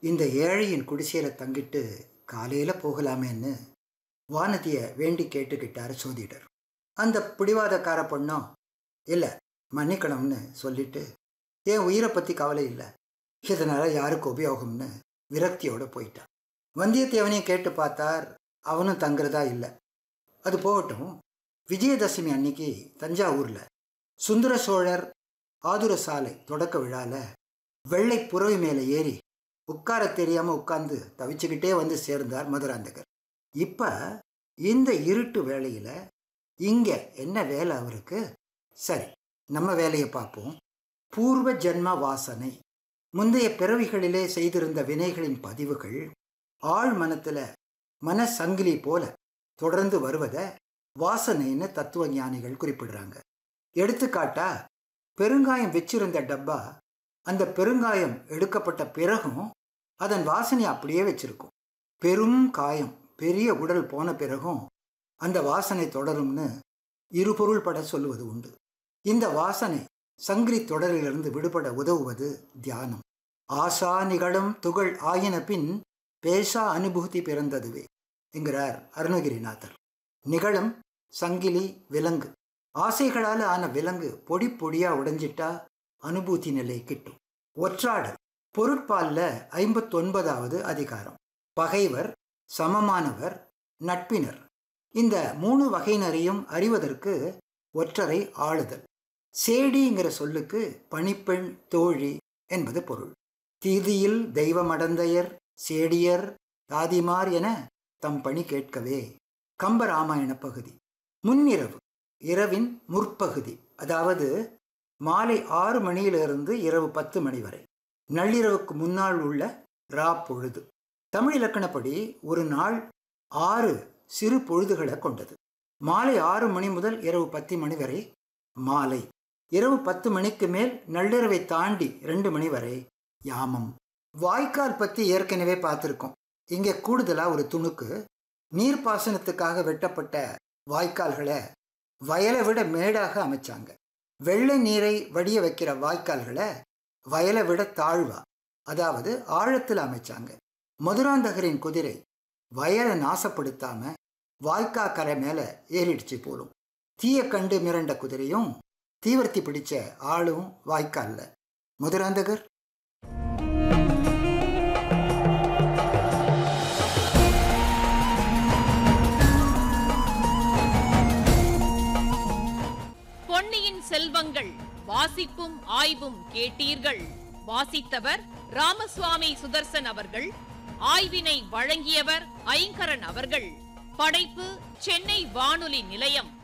இந்த ஏழையின் குடிசையில தங்கிட்டு காலையில போகலாமேன்னு வானதிய வேண்டி கேட்டுக்கிட்டாரு சோதிடர் அந்த பிடிவாதக்கார பொண்ணும் இல்லை மன்னிக்கணும்னு சொல்லிட்டு என் உயிரை பற்றி கவலை இல்லை இதனால யாருக்கு உபயோகம்னு விரக்தியோட போயிட்டான் வந்தியத்தேவனையும் கேட்டு பார்த்தார் அவனும் தங்குறதா இல்லை அது போகட்டும் விஜயதசமி அன்னைக்கு தஞ்சாவூரில் சுந்தர சோழர் ஆதுர சாலை தொடக்க விழால வெள்ளை புறவி மேலே ஏறி உட்கார தெரியாம உட்கார்ந்து தவிச்சுக்கிட்டே வந்து சேர்ந்தார் மதுராந்தகர் இப்ப இந்த இருட்டு வேளையில இங்க என்ன வேலை அவருக்கு சரி நம்ம வேலையை பார்ப்போம் பூர்வ ஜென்ம வாசனை முந்தைய பிறவிகளிலே செய்திருந்த வினைகளின் பதிவுகள் ஆழ் மனத்துல மனசங்கிலி போல தொடர்ந்து வருவதை வாசனைன்னு தத்துவ ஞானிகள் குறிப்பிடுறாங்க எடுத்துக்காட்டா பெருங்காயம் வச்சிருந்த டப்பா அந்த பெருங்காயம் எடுக்கப்பட்ட பிறகும் அதன் வாசனை அப்படியே வச்சிருக்கும் பெரும் காயம் பெரிய உடல் போன பிறகும் அந்த வாசனை தொடரும்னு இருபொருள் பட சொல்லுவது உண்டு இந்த வாசனை சங்கிலி தொடரிலிருந்து விடுபட உதவுவது தியானம் ஆசா நிகழும் துகள் ஆயின பின் பேசா அனுபூதி பிறந்ததுவே என்கிறார் அருணகிரிநாதர் நிகழும் சங்கிலி விலங்கு ஆசைகளால் ஆன விலங்கு பொடி பொடியா உடைஞ்சிட்டா அனுபூதி நிலை கிட்டும் ஒற்றாடல் பொருட்பால்ல ஐம்பத்தொன்பதாவது அதிகாரம் பகைவர் சமமானவர் நட்பினர் இந்த மூணு வகையினரையும் அறிவதற்கு ஒற்றரை ஆளுதல் சேடிங்கிற சொல்லுக்கு பணிப்பெண் தோழி என்பது பொருள் தீதியில் தெய்வமடந்தையர் சேடியர் தாதிமார் என தம் பணி கேட்கவே கம்பராமாயண பகுதி முன்னிரவு இரவின் முற்பகுதி அதாவது மாலை ஆறு மணியிலிருந்து இரவு பத்து மணி வரை நள்ளிரவுக்கு முன்னால் உள்ள ரா பொழுது தமிழ் இலக்கணப்படி ஒரு நாள் ஆறு சிறு பொழுதுகளை கொண்டது மாலை ஆறு மணி முதல் இரவு பத்து மணி வரை மாலை இரவு பத்து மணிக்கு மேல் நள்ளிரவை தாண்டி ரெண்டு மணி வரை யாமம் வாய்க்கால் பற்றி ஏற்கனவே பார்த்துருக்கோம் இங்கே கூடுதலா ஒரு துணுக்கு நீர்ப்பாசனத்துக்காக வெட்டப்பட்ட வாய்க்கால்களை வயலை விட மேடாக அமைச்சாங்க வெள்ளை நீரை வடிய வைக்கிற வாய்க்கால்களை வயலை விட தாழ்வா அதாவது ஆழத்தில் அமைச்சாங்க மதுராந்தகரின் குதிரை வயலை நாசப்படுத்தாம வாய்க்கா கரை மேல ஏறிடுச்சு போலும் தீய கண்டு மிரண்ட குதிரையும் தீவர்த்தி பிடிச்ச ஆளும் வாய்க்கால்ல மதுராந்தகர் பொன்னியின் செல்வங்கள் வாசிப்பும் ஆய்வும் கேட்டீர்கள் வாசித்தவர் ராமசுவாமி சுதர்சன் அவர்கள் ஆய்வினை வழங்கியவர் ஐங்கரன் அவர்கள் படைப்பு சென்னை வானொலி நிலையம்